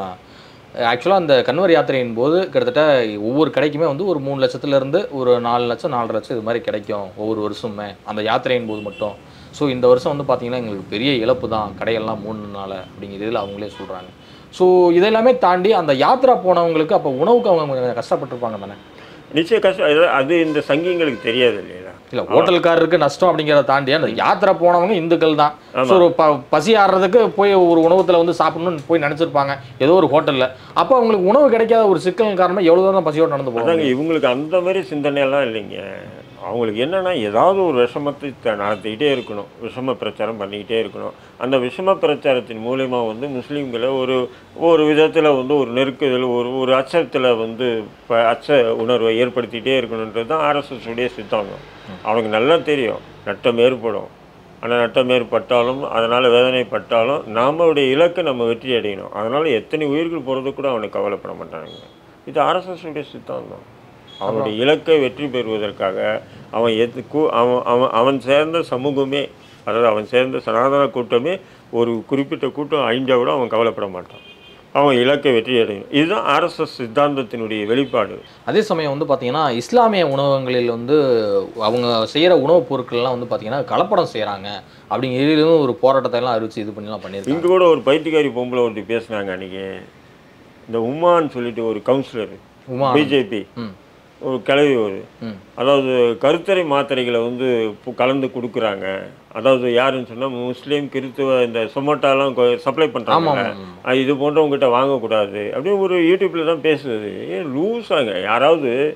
ஆக்சுவலாக அந்த கன்வர் யாத்திரையின் போது கிட்டத்தட்ட ஒவ்வொரு கடைக்குமே வந்து ஒரு மூணு லட்சத்துலேருந்து ஒரு நாலு லட்சம் நாலரை லட்சம் இது மாதிரி கிடைக்கும் ஒவ்வொரு வருஷமுமே அந்த யாத்திரையின் போது மட்டும் ஸோ இந்த வருஷம் வந்து பார்த்தீங்கன்னா எங்களுக்கு பெரிய இழப்பு தான் கடையெல்லாம் மூணுனால அப்படிங்கிற இதில் அவங்களே சொல்கிறாங்க ஸோ இதெல்லாமே தாண்டி அந்த யாத்திரா போனவங்களுக்கு அப்போ உணவுக்கு அவங்க கொஞ்சம் கஷ்டப்பட்டிருப்பாங்க தானே நிச்சய கஷ்டம் அது- அது இந்த சங்கிங்களுக்கு தெரியாது இல்லையா இல்ல ஹோட்டல்காரருக்கு நஷ்டம் அப்படிங்கிறத தாண்டி அந்த யாத்திரை போனவங்க இந்துக்கள் தான் ஸோ ஒரு ப பசி ஆடுறதுக்கு போய் ஒரு உணவகத்தில் வந்து சாப்பிடணும்னு போய் நினைச்சிருப்பாங்க ஏதோ ஒரு ஹோட்டல்ல அப்போ அவங்களுக்கு உணவு கிடைக்காத ஒரு சிக்கல் காரணமா எவ்வளவு தூரம் பசியோடு நடந்து போவாங்க அதாங்க இவங்களுக்கு அந்த மாதிரி சிந்தனையெல்லாம் இல்லைங்க அவங்களுக்கு என்னன்னா ஏதாவது ஒரு விஷமத்தை த- நடத்திக்கிட்டே இருக்கணும் விஷம பிரச்சாரம் பண்ணிக்கிட்டே இருக்கணும் அந்த விஷம பிரச்சாரத்தின் மூலயமா வந்து முஸ்லீம்களை ஒரு ஒரு விதத்தில் வந்து ஒரு நெருக்குதல் ஒரு ஒரு அச்சத்தில் வந்து இப்போ அச்ச உணர்வை ஏற்படுத்திகிட்டே இருக்கணுன்றது தான் ஆர்எஸ்எஸ் உடைய சித்தாந்தம் அவனுக்கு நல்லா தெரியும் நட்டம் ஏற்படும் ஆனால் நட்டம் ஏற்பட்டாலும் அதனால் வேதனைப்பட்டாலும் நம்மளுடைய இலக்கை நம்ம வெற்றி அடையணும் அதனால் எத்தனை உயிர்கள் போகிறது கூட அவனுக்கு கவலைப்பட மாட்டானுங்க இது ஆர்எஸ்எஸ் உடைய சித்தாந்தம் அவனுடைய இலக்கை வெற்றி பெறுவதற்காக அவன் எது கூ- அவன் அவன் அவன் சேர்ந்த சமூகமே அதாவது அவன் சேர்ந்த சனாதன கூட்டமே ஒரு குறிப்பிட்ட கூட்டம் அழிஞ்சா கூட அவன் கவலைப்பட மாட்டான் அவன் இலக்கை வெற்றி அடையணும் இதுதான் ஆர்எஸ்எஸ் சித்தாந்தத்தினுடைய வெளிப்பாடு அதே சமயம் வந்து பார்த்தீங்கன்னா இஸ்லாமிய உணவகங்களில் வந்து அவங்க செய்கிற உணவுப் பொருட்கள்லாம் வந்து பார்த்தீங்கன்னா கலப்படம் செய்கிறாங்க அப்படிங்கிறதும் ஒரு போராட்டத்தை எல்லாம் அறிவிச்சு இது பண்ணிலாம் பண்ணியிருக்காங்க இங்கே கூட ஒரு பைத்தியக்காரி பொம்பளை ஒருத்தி பேசுனாங்க அன்றைக்கி இந்த உமான்னு சொல்லிட்டு ஒரு கவுன்சிலர் உமா பிஜேபி ம் ஒரு கிளவி ஒரு ம் அதாவது கருத்தரை மாத்திரைகளை வந்து பு- கலந்து கொடுக்குறாங்க அதாவது யாருன்னு சொன்னால் முஸ்லீம் கிறித்துவ இந்த சொமோட்டாலாம் சப்ளை ஆமாம் பண்ணுறாங்க ஆமாம் இது போன்றவங்ககிட்ட வாங்கக்கூடாது அப்படின்னு ஒரு யூடியூப்பில் தான் பேசுறது ஏன் லூஸாங்க யாராவது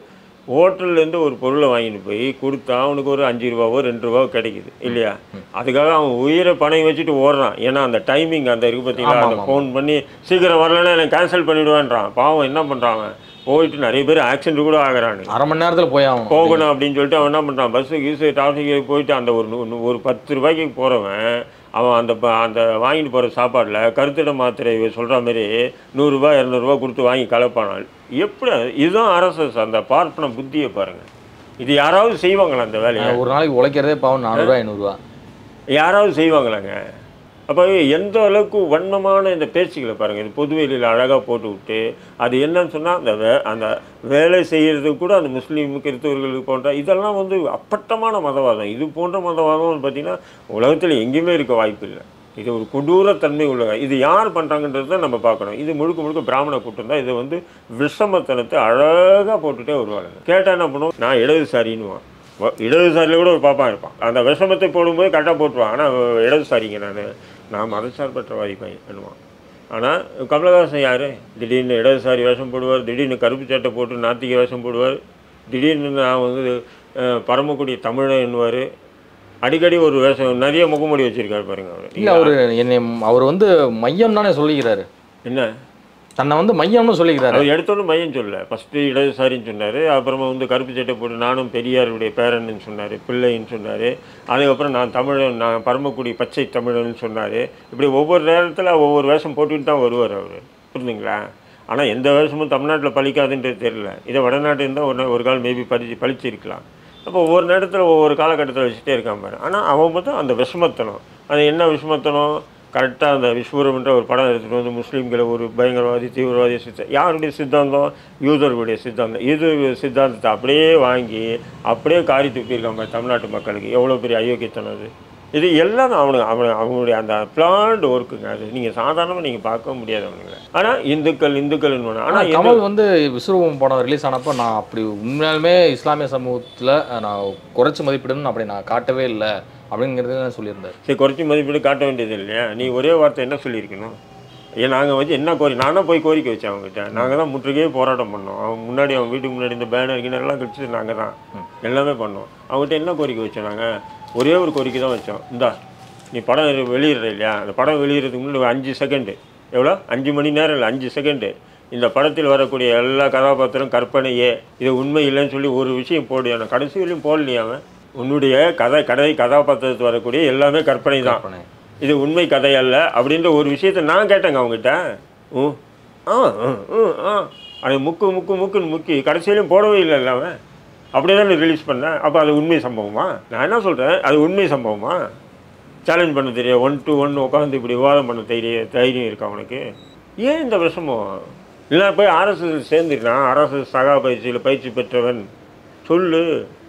ஹோட்டல்லேருந்து ஒரு பொருளை வாங்கிட்டு போய் கொடுத்தா அவனுக்கு ஒரு அஞ்சு ரூபாவோ ரெண்டு ரூபாவோ கிடைக்குது இல்லையா அதுக்காக அவன் உயிரை பணம் வச்சுட்டு ஓடுறான் ஏன்னா அந்த டைமிங் அந்த இருக்கு பார்த்தீங்களா ஆமா, அந்த ஆமா. ஃபோன் பண்ணி சீக்கிரம் வரலன்னா எனக்கு கேன்சல் பண்ணிவிடுவான்றான் பாவம் என்ன பண்ணுறான் அவன் போயிட்டு நிறைய பேர் ஆக்சிடென்ட் கூட ஆகுறானுங்க அரை மணி நேரத்தில் போய் ஆகணும் போகணும் அப்படின்னு சொல்லிட்டு அவன் என்ன பண்ணுறான் பஸ்ஸு கீஸு டிராஃபிக்கு போயிட்டு அந்த ஒரு நூ- நூ- ஒரு பத்து ரூபாய்க்கு போகிறவன் அவன் அந்த ப- அந்த வாங்கிட்டு போகிற சாப்பாட்டில் கருத்திட மாத்திரை சொல்கிற மாதிரி நூறுரூவா இரநூறுவா கொடுத்து வாங்கி கலப்பானால் எப்படி இதுதான் அரசு அந்த பார்ப்பன புத்தியை பாருங்கள் இது யாராவது செய்வாங்களா அந்த வேலையை ஒரு நாளைக்கு உழைக்கிறதே பாவம் நானூறுரூவா ஐநூறுரூவா யாராவது செய்வாங்களாங்க அப்போ எந்த அளவுக்கு வன்மமான இந்த பேச்சுக்களை பாருங்கள் இது பொதுவெளியில் அழகாக போட்டு விட்டு அது என்னன்னு சொன்னால் அந்த வே அந்த வேலை செய்கிறதுக்கு கூட அந்த முஸ்லீம் கிறிஸ்தவர்களுக்கு போன்ற இதெல்லாம் வந்து அப்பட்டமான மதவாதம் இது போன்ற மதவாதம் பார்த்தீங்கன்னா உலகத்தில் எங்கேயுமே இருக்க வாய்ப்பு இல்லை இது ஒரு கொடூரத்தன்மை உள்ள இது யார் பண்ணுறாங்கன்றது தான் நம்ம பார்க்கணும் இது முழுக்க முழுக்க பிராமண கூட்டம் தான் இதை வந்து விஷமத்தனத்தை அழகாக போட்டுட்டே வருவாங்க கேட்டால் என்ன பண்ணுவோம் நான் இடதுசாரின்னுவான் வ- இடதுசாரியில் கூட ஒரு பாப்பா இருப்பான் அந்த விஷமத்தை போடும்போது கரெக்டாக போட்டுருவான் ஆனால் இடதுசாரிங்க நான் நான் மதசார்பற்றவாதி பையன் பண்ணுவான் ஆனால் கமலஹாசன் யார் திடீர்னு இடதுசாரி வேஷம் போடுவார் திடீர்னு கருப்பு சட்டை போட்டு நாத்திக வேஷம் போடுவார் திடீர்னு நான் வந்து அஹ், பரமக்குடி தமிழன் என்னுவார் அடிக்கடி ஒரு வேஷம் நிறைய முகமூடி வச்சிருக்காரு பாருங்க அவர் இல்லை அவர் என்னை அவர் வந்து மையம் தானே சொல்லிக்கிறாரு என்ன தன்னை வந்து மையம்னு சொல்லிக்கிறாரு அவர் எடுத்தோன்னு மையம் சொல்லல ஃபஸ்ட்டு இடதுசாரின்னு சொன்னார் அப்புறமா வந்து கருப்பு சட்டை போட்டு நானும் பெரியாருடைய பேரன்னு சொன்னார் பிள்ளைன்னு சொன்னார் அதுக்கப்புறம் நான் தமிழன் நான் பரமக்குடி பச்சை தமிழன் சொன்னார் இப்படி ஒவ்வொரு நேரத்தில் ஒவ்வொரு வேஷம் போட்டுட்டு தான் வருவார் அவர் புரிஞ்சுங்களா ஆனால் எந்த வேஷமும் தமிழ்நாட்டில் பழிக்காதுன்றது தெரியல இதை வடநாட்டு இருந்தால் ஒரு நா- ஒரு கால் மேபி பறிச்சு பழிச்சிருக்கலாம் அப்போ ஒவ்வொரு நேரத்தில் ஒவ்வொரு காலகட்டத்தில் வச்சுட்டே இருக்கான் பாரு ஆனால் அவன் மட்டும் அந்த விஷமத்தனம் அது என்ன விஷமத்தனம் கரெக்டாக அந்த விஸ்வரம்ன்ற ஒரு படம் எடுத்துகிட்டு வந்து முஸ்லீம்களை ஒரு பயங்கரவாதி தீவிரவாதி சித்த யாருடைய சித்தாந்தம் யூதர்களுடைய சித்தாந்தம் இது சித்தாந்தத்தை அப்படியே வாங்கி அப்படியே காரி துப்பியிருக்கான் பாரு தமிழ்நாட்டு மக்களுக்கு எவ்வளோ பெரிய அயோக்கியத்தனம் அது இது எல்லாம் அவனுங்க அவனு அவங்களுடைய அந்த பிளான்டு ஒர்க்குங்க அது நீங்கள் சாதாரணமாக நீங்கள் பார்க்க முடியாது அவனுங்களை ஆனால் இந்துக்கள் இந்துக்கள்னு ஆனால் ஆனால் கமல் வந்து விஸ்வரூபம் படம் ரிலீஸ் ஆனப்போ நான் அப்படி உண்மையாலுமே இஸ்லாமிய சமூகத்தில் நான் குறைச்சி மதிப்பிடணும்னு அப்படி நான் காட்டவே இல்லை அப்படிங்கிறத சொல்லியிருந்தார் சரி குறைச்சி மதிப்பீடு காட்ட வேண்டியது இல்லையா நீ ஒரே வார்த்தை என்ன சொல்லியிருக்கணும் ஏன் நாங்கள் வந்து என்ன கோரி நான் தான் போய் கோரிக்கை வச்சேன் அவங்ககிட்ட நாங்கள் தான் முற்றுகையே போராட்டம் பண்ணோம் அவன் முன்னாடி அவன் வீட்டுக்கு முன்னாடி இந்த பேனர் கிணறு எல்லாம் கழிச்சு நாங்கள் தான் எல்லாமே பண்ணோம் அவங்ககிட்ட என்ன கோரிக்கை வச்சோம் நாங்கள் ஒரே ஒரு கோரிக்கை தான் வச்சோம் இந்தா நீ படம் வெளியிடுற இல்லையா அந்த படம் வெளியிடுறதுக்கு முன்னாடி ஒரு அஞ்சு செகண்டு எவ்வளோ அஞ்சு மணி நேரம் இல்லை அஞ்சு செகண்டு இந்த படத்தில் வரக்கூடிய எல்லா கதாபாத்திரம் கற்பனையே இது உண்மை இல்லைன்னு சொல்லி ஒரு விஷயம் போடு நான் கடைசி வரையும் போடலையா அவன் உன்னுடைய கதை கதை கதாபாத்திரத்தில் வரக்கூடிய எல்லாமே கற்பனை தான் கற்பனை. இது உண்மை கதை அல்ல அப்படின்ற ஒரு விஷயத்தை நான் கேட்டேங்க அவங்ககிட்ட ஊ ஆ ஆ, ஆ, ஆ அது முக்கு முக்கு முக்குன்னு முக்கி கடைசியிலையும் போடவே இல்லை அவன் அப்படியே தான் ரிலீஸ் பண்ணேன் அப்போ அது உண்மை சம்பவமா நான் என்ன சொல்கிறேன் அது உண்மை சம்பவமா சேலஞ்ச் பண்ண தெரியும் ஒன் டு ஒன் உட்காந்து இப்படி விவாதம் பண்ண தைரிய தைரியம் இருக்கா அவனுக்கு ஏன் இந்த விஷமம் இல்லை போய் ஆர்எஸ்எஸ் சேர்ந்துருக்கான் ஆர்எஸ்எஸ் சகா பயிற்சியில் பயிற்சி பெற்றவன் சொல்லு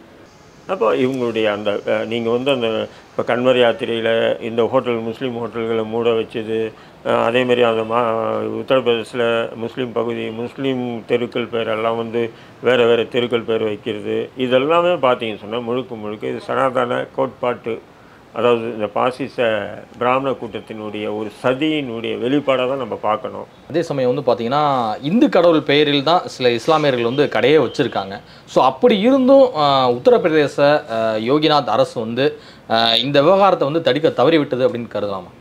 அப்போ இவங்களுடைய அந்த நீங்கள் வந்து அந்த இப்போ கன்வர் யாத்திரையில் இந்த ஹோட்டல் முஸ்லீம் ஹோட்டல்களை மூட வச்சது அஹ், அதே மாதிரி அந்த மா உத்தரப்பிரதேசில் முஸ்லீம் பகுதி முஸ்லீம் தெருக்கள் பேரெல்லாம் வந்து வேறு வேறு தெருக்கள் பேர் வைக்கிறது இதெல்லாமே பார்த்தீங்கன்னு சொன்னால் முழுக்க முழுக்க இது சனாதன கோட்பாட்டு அதாவது இந்த பாசிச பிராமண கூட்டத்தினுடைய ஒரு சதியினுடைய வெளிப்பாடாக தான் நம்ம பார்க்கணும் அதே சமயம் வந்து பார்த்தீங்கன்னா இந்து கடவுள் பெயரில் தான் சில இஸ்லாமியர்கள் வந்து கடையே வச்சுருக்காங்க ஸோ அப்படி இருந்தும் ஆஹ், உத்தரப்பிரதேச ஆஹ், யோகிநாத் அரசு வந்து ஆஹ், இந்த விவகாரத்தை வந்து தடுக்க தவறி விட்டது அப்படின்னு கருதலாமா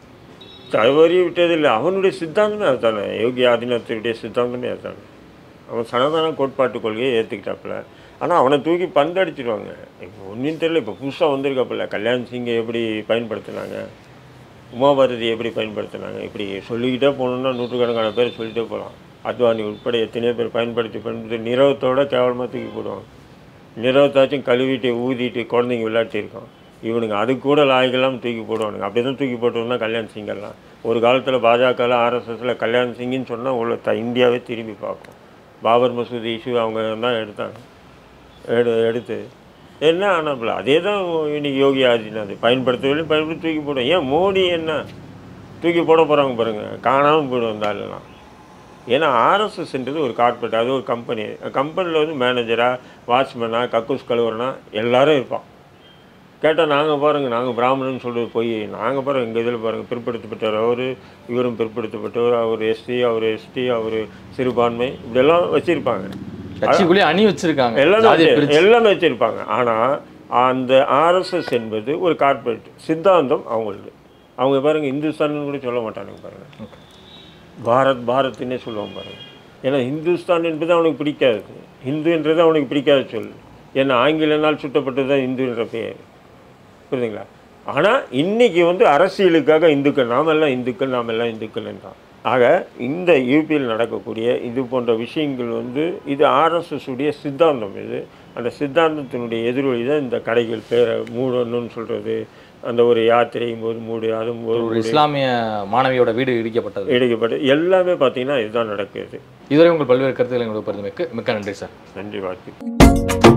தவறி விட்டதில்லை அவனுடைய சித்தாந்தமே அதுதானே யோகி ஆதிநாத்துடைய சித்தாந்தமே அதுதானே அவன் சனாதன கோட்பாட்டு கொள்கையை ஏற்றுக்கிட்டாப்புல ஆனால் அவனை தூக்கி பந்தடிச்சிடுவாங்க இப்போ ஒன்றும் தெரியல இப்போ புதுசாக வந்திருக்காப்புல கல்யாண் சிங்கை எப்படி பயன்படுத்தினாங்க உமாபாரதி எப்படி பயன்படுத்தினாங்க இப்படி சொல்லிக்கிட்டே போகணுன்னா நூற்றுக்கணக்கான பேர் சொல்லிட்டே போகலாம் அத்வானி உட்பட எத்தனையோ பேர் பயன்படுத்தி பயன்படுத்தி நிறவத்தோட கேவலமாக தூக்கி போடுவாங்க நிறவத்தாச்சும் கழுவிட்டு ஊதிட்டு குழந்தைங்க விளையாட்டி இருக்கோம் இவனுங்க அது கூட லாய்க்கெல்லாம் தூக்கி போடுவானுங்க அப்படி தான் தூக்கி போட்டோம்னா கல்யாண் சிங்கெல்லாம் ஒரு காலத்தில் பாஜகவில் ஆர்எஸ்எஸில் கல்யாண் சிங்கின்னு சொன்னால் உள்ள த இந்தியாவே திரும்பி பார்க்கும் பாபர் மசூதி இஷ்யூ அவங்க தான் எடுத்தாங்க எடு எடுத்து என்ன ஆனாப்புல அதே தான் இன்னைக்கு யோகி ஆதித்யநாத் பயன்படுத்தவில்லை பயன்படுத்தி தூக்கி போடும் ஏன் மோடி என்ன தூக்கி போட போகிறாங்க பாருங்கள் காணாமல் போயிடும் அந்த ஆளெல்லாம் ஏன்னா ஆர்எஸ்எஸ்ன்றது ஒரு கார்பரேட் அது ஒரு கம்பெனி கம்பெனியில் வந்து மேனேஜராக வாட்ச்மேனா கக்கூஸ் கழுவுறனா எல்லாரும் இருப்பான் கேட்டால் நாங்கள் பாருங்கள் நாங்கள் பிராமணன் சொல்கிறது போய் நாங்கள் பாருங்கள் எங்கள் இதில் பாருங்கள் பிற்படுத்தப்பட்டவர் அவர் இவரும் பிற்படுத்தப்பட்டவர் அவர் எஸ்டி அவர் எஸ்டி அவர் சிறுபான்மை இப்படியெல்லாம் வச்சுருப்பாங்க கட்சிக்குள்ளேயே அணி வச்சிருக்காங்க எல்லாமே ஜாதியை வச்சு- பிரிச்சு எல்லாமே வச்சுருப்பாங்க ஆனால் அந்த ஆர்எஸ்எஸ் என்பது ஒரு கார்ப்பரேட் சித்தாந்தம் அவங்களது அவங்க பாருங்க இந்துஸ்தான் கூட சொல்ல மாட்டானுங்க பாருங்க பாரத் பாரத்னே சொல்லுவாங்க பாருங்க ஏன்னா இந்துஸ்தான் என்பது அவனுக்கு பிடிக்காது இந்துன்றது அவனுக்கு பிடிக்காத சொல் ஏன்னா ஆங்கிலனால் சுட்டப்பட்டது தான் இந்துன்ற பெயர் புரியுதுங்களா ஆனால் இன்னைக்கு வந்து அரசியலுக்காக இந்துக்கள் நாமெல்லாம் இந்துக்கள் நாமெல்லாம் இந்துக்கள் தான் ஆக இந்த யூபியில் நடக்கக்கூடிய இது போன்ற விஷயங்கள் வந்து இது ஆர்எஸ்எஸ் உடைய சித்தாந்தம் இது அந்த சித்தாந்தத்தினுடைய எதிரொலி தான் இந்த கடைகள் பேரை மூடணும்னு சொல்கிறது அந்த ஒரு யாத்திரையும் போது மூடு அதுவும் போது ஒரு இஸ்லாமிய மாணவியோட வீடு இடிக்கப்பட்டது இடிக்கப்பட்டு எல்லாமே பார்த்தீங்கன்னா இதுதான் நடக்குது இதுவரை உங்கள் பல்வேறு கருத்துக்களை எங்களோட பரிந்துரைக்கு மிக்க நன்றி சார் நன்றி வாழ்த்து